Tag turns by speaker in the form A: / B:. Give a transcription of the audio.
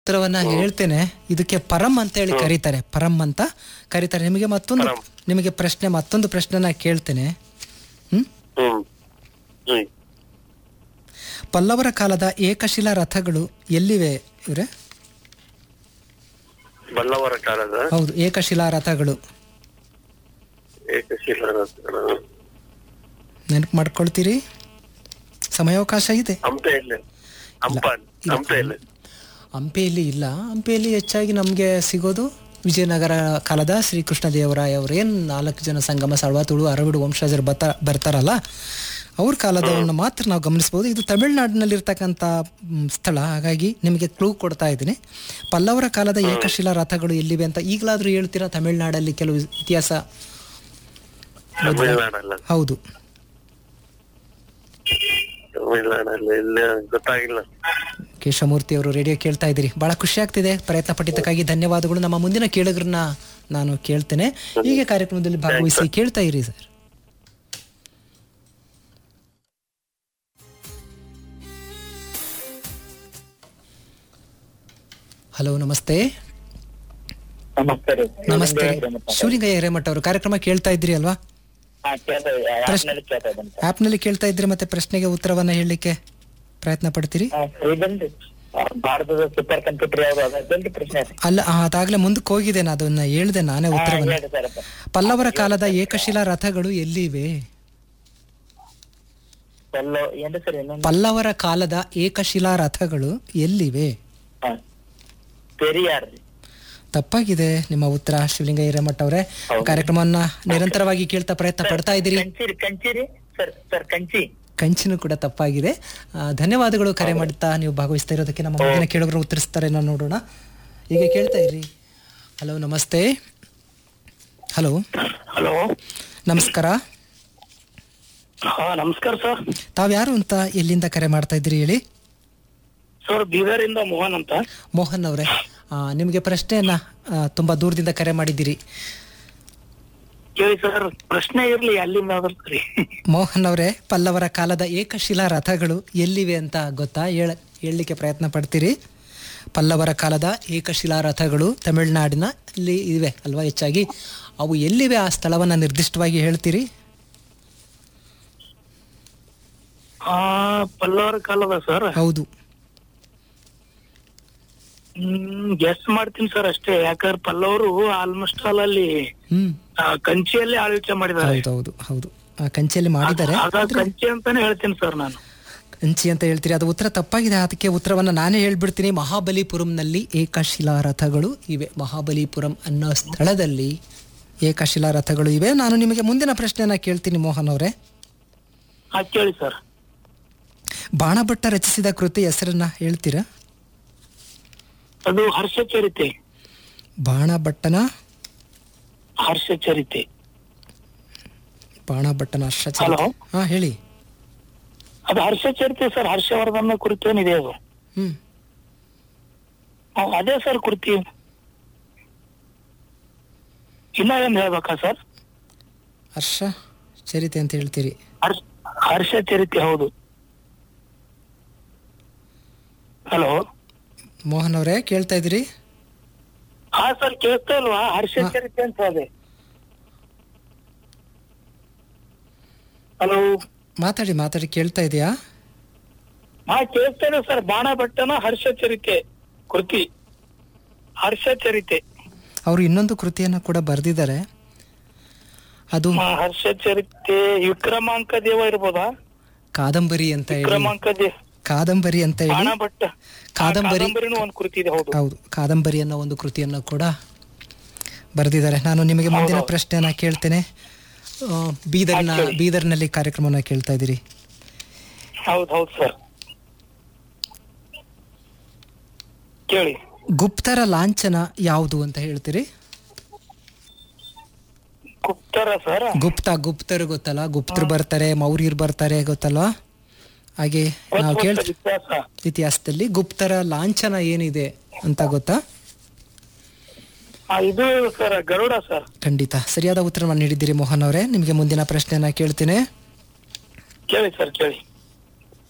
A: ಉತ್ತರವನ್ನ ಹೇಳ್ತೇನೆ ಇದಕ್ಕೆ ಪರಂ ಅಂತ ಹೇಳಿ ಕರೀತಾರೆ ಪರಂ ಅಂತ ಕರೀತಾರೆ ನಿಮಗೆ ಮತ್ತೊಂದು
B: ಪರಂ.
A: ನಿಮಗೆ ಪ್ರಶ್ನೆ ಮತ್ತೊಂದು ಪ್ರಶ್ನೆನ ಕೇಳ್ತೇನೆ ಹ್ಮ್
B: ಹ್ಮ್ ಹ್ಮ್
A: ಪಲ್ಲವರ ಕಾಲದ ಏಕಶಿಲಾ ರಥಗಳು ಎಲ್ಲಿವೆ ಇವ್ರೆ
B: ಬಲ್ಲವರ ಕಾಲದ
A: ಹೌದು ಏಕಶಿಲಾ ರಥಗಳು
B: ಏಕಶಿಲಾ ರಥಗಳ
A: ನೆನಪು ಮಾಡ್ಕೊಳ್ತೀರಿ ಸಮಯಾವಕಾಶ ಇದೆ
B: ಹಂಪೆ ಇಲ್ಲ ಹಂಪ
A: ಇಲ್ಲ.
B: ಹಂಪೆ ಇಲ್ಲ
A: ಹಂಪೆಯಲ್ಲಿ ಇಲ್ಲ ಹಂಪೆಯಲ್ಲಿ ಹೆಚ್ಚಾಗಿ ನಮಗೆ ಸಿಗೋದು ವಿಜಯನಗರ ಕಾಲದ ಶ್ರೀಕೃಷ್ಣ ದೇವರಾಯ ಅವರೇನು ನಾಲ್ಕು ಜನ ಸಂಗಮ ಸಳ್ವ ತುಳು ಅರವಿಡು ವಂಶಜರು ಬತ್ತ ಬರ್ತಾರಲ್ಲ ಅವ್ರ ಕಾಲದವನ್ನು ಮಾತ್ರ ನಾವು ಗಮನಿಸ್ಬೋದು ಇದು ತಮಿಳುನಾಡಿನಲ್ಲಿರ್ತಕ್ಕಂಥ ಮ್, ಸ್ಥಳ ಹಾಗಾಗಿ ನಿಮಗೆ ಕ್ಲೂ ಕೊಡ್ತಾ ಇದ್ದೀನಿ ಪಲ್ಲವರ ಕಾಲದ ಏಕಶಿಲಾ ರಥಗಳು ಎಲ್ಲಿವೆ ಅಂತ ಈಗಲಾದರೂ ಹೇಳ್ತೀರಾ ತಮಿಳುನಾಡಲ್ಲಿ ಕೆಲವು ಇತಿಹಾಸ
B: ತಮಿಳ್ನಾಡಲ್ಲ
A: ಹೌದು
B: ತಮಿಳ್ನಾಡಲ್ಲ ಇಲ್ಲ ಗೊತ್ತಾಗಿಲ್ಲ
A: ಕೇಶವಮೂರ್ತಿ ಅವರು ರೇಡಿಯೋ ಕೇಳ್ತಾ ಇದ್ದೀರಿ ಬಹಳ ಖುಷಿ ಆಗ್ತಿದೆ ಪ್ರಯತ್ನ ಪಟ್ಟಿದ್ದಕ್ಕಾಗಿ ಧನ್ಯವಾದಗಳು ನಮ್ಮ ಮುಂದಿನ ಕೇಳುಗರನ್ನ ನಾನು ಕೇಳ್ತೇನೆ ಹೀಗೆ ಕಾರ್ಯಕ್ರಮದಲ್ಲಿ ಭಾಗವಹಿಸಿ ಕೇಳ್ತಾ ಇರಿ ಸರ್ ಹಲೋ ನಮಸ್ತೆ
C: ನಮಸ್ತೆ ರೀ
A: ನಮಸ್ತೆ ಶಿವಲಿಂಗಯ್ಯ ಹಿರೇಮಠ ಅವರು ಕಾರ್ಯಕ್ರಮ ಕೇಳ್ತಾ ಇದ್ರಿ ಅಲ್ವಾ
C: ಹಾ ಕೇಳ್ತಾ ಇದ್ದೀನಿ. ಆಪ್ನಲ್ಲಿ ಕೇಳ್ತಾ ಇದ್ದೀನಿ ಸರ್.
A: ಆ್ಯಪ್ನಲ್ಲಿ ಕೇಳ್ತಾ ಇದ್ರಿ ಮತ್ತೆ ಪ್ರಶ್ನೆಗೆ ಉತ್ತರವನ್ನ ಹೇಳಲಿಕ್ಕೆ ಪ್ರಯತ್ನ ಪಡ್ತೀರಿ
C: ಹಾ, ಇದನ್ರಿ ಆ, ಭಾರತದ ಸೂಪರ್ ಕಂಪ್ಯೂಟರ್ ಯಾವ್ದು ಅದೊಂದು ಪ್ರಶ್ನೆ ರೀ
A: ಅಲ್ಲ ಆ, ಅದಾಗ್ಲೇ ಮುಂದಕ್ಕೆ ಹೋಗಿದೆ ನಾ ಅದನ್ನ ಹೇಳ್ದೆ ನಾನೇ
C: ಹಾ,
A: ಉತ್ತರವನ್ನ
C: ಹೇಳಿ ಸರ್ ಅಪ್ಪ.
A: ಪಲ್ಲವರ ಕಾಲದ ಏಕಶಿಲಾ ರಥಗಳು ಎಲ್ಲಿವೆ
C: ಎಲ್ಲೋ ಏನ್ರಿ ಸರ್ ಇನ್ನೊಂದು
A: ಪಲ್ಲವರ ಕಾಲದ ಏಕಶಿಲಾ ರಥಗಳು ಎಲ್ಲಿವೆ
C: ಹಾ. ಪೆರಿಯಾರ್ ರೀ
A: ತಪ್ಪಾಗಿದೆ ನಿಮ್ಮ ಉತ್ತರ ಶಿವಲಿಂಗ ಹಿರೇಮಠ ಅವರೇ ಕಾರ್ಯಕ್ರಮವನ್ನ ನಿರಂತರವಾಗಿ ಕೇಳ್ತಾ ಪ್ರಯತ್ನ ಪಡ್ತಾ ಇದ್ದೀರಿ
C: ಕಂಚಿ ರೀ ಕಂಚಿ ರೀ ಸರ್ ಸರ್ ಕಂಚಿ
A: ಕಂಚಿನೂ ಕೂಡ ತಪ್ಪಾಗಿದೆ ಆ, ಧನ್ಯವಾದಗಳು ಕರೆ ಮಾಡುತ್ತಾ ನೀವು ಭಾಗವಹಿಸ್ತಾ ಇರೋದಕ್ಕೆ ನಮ್ಮ ಮುಂದಿನ ಕೇಳುಗರು ಉತ್ತರಿಸ್ತಾರೆ ನಾವು ನೋಡೋಣ ಈಗ ಕೇಳ್ತಾ ಇರಿ ಹಲೋ ನಮಸ್ತೆ ಹಲೋ
C: ಹಲೋ
A: ನಮಸ್ಕಾರ
C: ಹಾ ನಮಸ್ಕಾರ ಸರ್
A: ತಾವ್ಯಾರು ಅಂತ ಎಲ್ಲಿಂದ ಕರೆ ಮಾಡ್ತಾ ಇದ್ದೀರಿ ಹೇಳಿ
C: ಸರ್ ಬೀದರಿಂದ ಮೋಹನ್ ಅಂತ
A: ಮೋಹನ್ ಅವರೇ ಆ, ನಿಮಗೆ ಪ್ರಶ್ನೆಯನ್ನ ಆ, ತುಂಬಾ ದೂರದಿಂದ ಕರೆ ಮಾಡಿದ್ದೀರಿ
C: ಕೇಳಿ ಸರ್ ಪ್ರಶ್ನೆ ಇರ್ಲಿ ಅಲ್ಲಿಂದ ರೀ
A: ಮೋಹನ್ ಅವರೇ ಪಲ್ಲವರ ಕಾಲದ ಏಕಶಿಲಾ ರಥಗಳು ಎಲ್ಲಿವೆ ಅಂತ ಗೊತ್ತಾ ಹೇಳ ಹೇಳಲಿಕ್ಕೆ ಪ್ರಯತ್ನ ಪಡ್ತೀರಿ ಪಲ್ಲವರ ಕಾಲದ ಏಕಶಿಲಾ ರಥಗಳು ತಮಿಳುನಾಡಿನ ಇಲ್ಲಿ ಇವೆ ಅಲ್ವಾ ಹೆಚ್ಚಾಗಿ ಅವು ಎಲ್ಲಿವೆ ಆ ಸ್ಥಳವನ್ನ ನಿರ್ದಿಷ್ಟವಾಗಿ ಹೇಳ್ತೀರಿ
C: ಆ ಪಲ್ಲವರ ಕಾಲದ ಸರ್
A: ಹೌದು
C: ಹ್ಮ್ ಗೆಸ್ ಮಾಡ್ತೀನಿ ಸರ್ ಅಷ್ಟೇ ಯಾಕಂದ್ರೆ ಪಲ್ಲವರು ಆಲ್ಮೋಸ್ಟ್ ಆಲ್ ಅಲ್ಲಿ
A: ಹ್ಮ್
C: ಆ, ಕಂಚಿಯಲ್ಲಿ ಆಳ್ವಿಕೆ ಮಾಡಿದ್ದಾರೆ
A: ಹೌದು ಹೌದು ಹೌದು ಆ ಕಂಚಿಯಲ್ಲಿ ಮಾಡಿದ್ದಾರೆ
C: ಆಗ ಕಂಚಿ ಅಂತಾನೆ ಹೇಳ್ತೀನಿ ಸರ್ ನಾನು
A: ಕಂಚಿ ಅಂತ ಹೇಳ್ತೀರಿ ಅದು ಉತ್ತರ ತಪ್ಪಾಗಿದೆ ಅದಕ್ಕೆ ಉತ್ತರವನ್ನ ನಾನೇ ಹೇಳ್ಬಿಡ್ತೀನಿ ಮಹಾಬಲಿಪುರಂನಲ್ಲಿ ಏಕಶಿಲಾ ರಥಗಳು ಇವೆ ಮಹಾಬಲಿಪುರಂ ಅನ್ನೋ ಸ್ಥಳದಲ್ಲಿ ಏಕಶಿಲಾ ರಥಗಳು ಇವೆ ನಾನು ನಿಮಗೆ ಮುಂದಿನ ಪ್ರಶ್ನೆಯನ್ನ ಕೇಳ್ತೀನಿ ಮೋಹನ್ ಅವರೇ
C: ಹಾ ಕೇಳಿ ಸರ್
A: ಬಾಣಭಟ್ಟ ರಚಿಸಿದ ಕೃತಿ ಹೆಸರನ್ನ ಹೇಳ್ತೀರಾ
C: ಅದು ಹರ್ಷಚರಿತೆ
A: ಬಾಣಭಟ್ಟನ
C: ಹರ್ಷಚರಿತೆ
A: ಬಾಣಭಟ್ಟನ ಅಶ್ವಚರಿತೆ
C: ಹಲೋ
A: ಹಾ ಹೇಳಿ
C: ಅದು ಹರ್ಷಚರಿತೆ ಸರ್ ಹರ್ಷವರ್ಧನ ಕುರಿತು ಏನಿದೆ ಅದು
A: ಹ್ಮ್
C: ಹ್ಮ್, ಅದೇ ಸರ್ ಕೃತಿ ಇನ್ನ ಏನ್ ಹೇಳ್ಬೇಕಾ ಸರ್
A: ಹರ್ಷ ಚರಿತೆ ಅಂತ ಹೇಳ್ತೀರಿ
C: ಹರ್ಷ ಹರ್ಷಚರಿತೆ ಹೌದು ಹಲೋ
A: ಮೋಹನ್ ಅವರೇ ಕೇಳ್ತಾ ಇದ್ದೀರಿ
C: ಹಾ ಸರ್ ಕೇಳ್ತಾ ಇಲ್ವಾ ಹರ್ಷಚರಿತೆ ಅಂತ ಅದೇ ಹಲೋ
A: ಮಾತಾಡಿ ಮಾತಾಡಿ ಕೇಳ್ತಾ ಇದೆಯಾ
C: ಹಾ ಕೇಳ್ತಾ ಇದೆ ಸರ್ ಬಾಣಭಟ್ಟನ ಹರ್ಷಚರಿತೆ ಕೃತಿ ಹರ್ಷಚರಿತೆ
A: ಅವರು ಇನ್ನೊಂದು ಕೃತಿಯನ್ನ ಕೂಡ ಬರೆದಿದ್ದಾರೆ ಅದು
C: ಹಾ, ಹರ್ಷಚರಿತೆ ವಿಕ್ರಮಾಂಕ ದೇವ ಇರ್ಬೋದಾ
A: ಕಾದಂಬರಿ ಅಂತ ಹೇಳಿ
C: ವಿಕ್ರಮಾಂಕ ದೇವ
A: ಕಾದಂಬರಿ ಅಂತ ಹೇಳಿ
C: ಬಾಣಭಟ್ಟ
A: ಕಾದಂಬರಿ
C: ಕಾದಂಬರಿನೂ ಒಂದು ಕೃತಿ ಇದೆ ಹೌದು
A: ಹೌದು ಕಾದಂಬರಿ ಅನ್ನೋ ಒಂದು ಕೃತಿಯನ್ನು ಕೂಡ ಬರೆದಿದ್ದಾರೆ ನಾನು ನಿಮಗೆ ಮುಂದಿನ ಪ್ರಶ್ನೆಯನ್ನ ಕೇಳ್ತೇನೆ ಆ, ಬೀದರ್ನ ಬೀದರ್ನಲ್ಲಿ ಕಾರ್ಯಕ್ರಮನ ಕೇಳ್ತಾ ಇದ್ದೀರಿ
C: ಹೌದು ಹೌದು ಸರ್ ಕೇಳಿ
A: ಗುಪ್ತರ ಲಾಂಛನ ಯಾವುದು ಅಂತ ಹೇಳ್ತೀರಿ
C: ಗುಪ್ತರ ಸರ್
A: ಗುಪ್ತ ಗುಪ್ತರು ಗೊತ್ತಲ್ಲ ಗುಪ್ತರು ಬರ್ತಾರೆ ಮೌರ್ಯರು ಬರ್ತಾರೆ ಗೊತ್ತಲ್ವಾ ಹಾಗೆ ನಾವು ಕೇಳ್
C: ವ್ಯತ್ಯಾಸ
A: ಇತಿಹಾಸದಲ್ಲಿ ಗುಪ್ತರ ಲಾಂಛನ ಏನಿದೆ ಅಂತ ಗೊತ್ತಾ
C: ಆ, ಇದು ಸರ್ ಗರುಡ ಸರ್
A: ಖಂಡಿತ ಸರಿಯಾದ ಉತ್ತರವನ್ನು ನೀಡಿದ್ದೀರಿ ಮೋಹನ್ ಅವರೇ ನಿಮಗೆ ಮುಂದಿನ ಪ್ರಶ್ನೆಯನ್ನ ಕೇಳ್ತೀನಿ
C: ಕೇಳಿ ಸರ್ ಕೇಳಿ